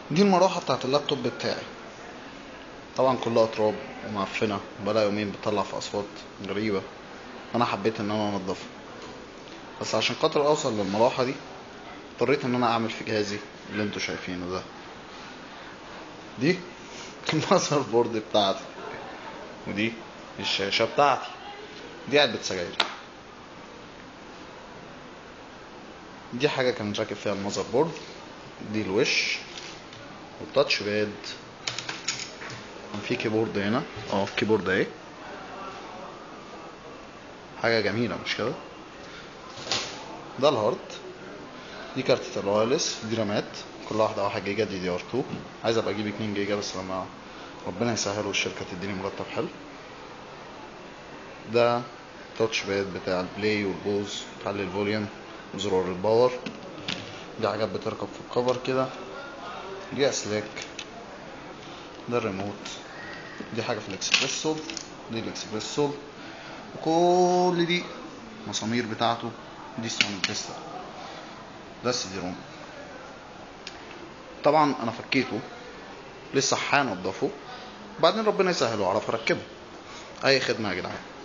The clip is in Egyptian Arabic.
دي المروحة بتاعت اللابتوب بتاعي طبعا كلها تراب ومعفنة بقالها يومين بتطلع في أصوات غريبة أنا حبيت إن أنا أنضفها بس عشان خاطر أوصل للمروحة دي اضطريت إن أنا أعمل في جهازي اللي انتوا شايفينه ده دي المذر بورد بتاعتي ودي الشاشة بتاعتي دي علبة سجاير دي حاجة كان راكب فيها المذر بورد دي الوش والتاتش باد كان في كيبورد هنا اه الكيبورد اهي حاجة جميلة مش كده ده الهارد دي كارتة الوايرلس دي رامات كل واحدة واحد جيجا دي دي ار 2 عايز ابقى اجيب 2 جيجا بس لما ربنا يسهل والشركة تديني مرتب حلو ده تاتش باد بتاع البلاي والبوز تعلي الفوليوم زرار الباور دي حاجات بتركب في الكفر كده دي اسلاك ده الريموت دي حاجة في الاكسبريسو دي الاكسبريسو وكل دي مسامير بتاعته دي سوني تسلا ده السي دي روم طبعا انا فكيته لسه هنضفه بعدين ربنا يسهل واعرف اركبه اي خدمه يا جدعان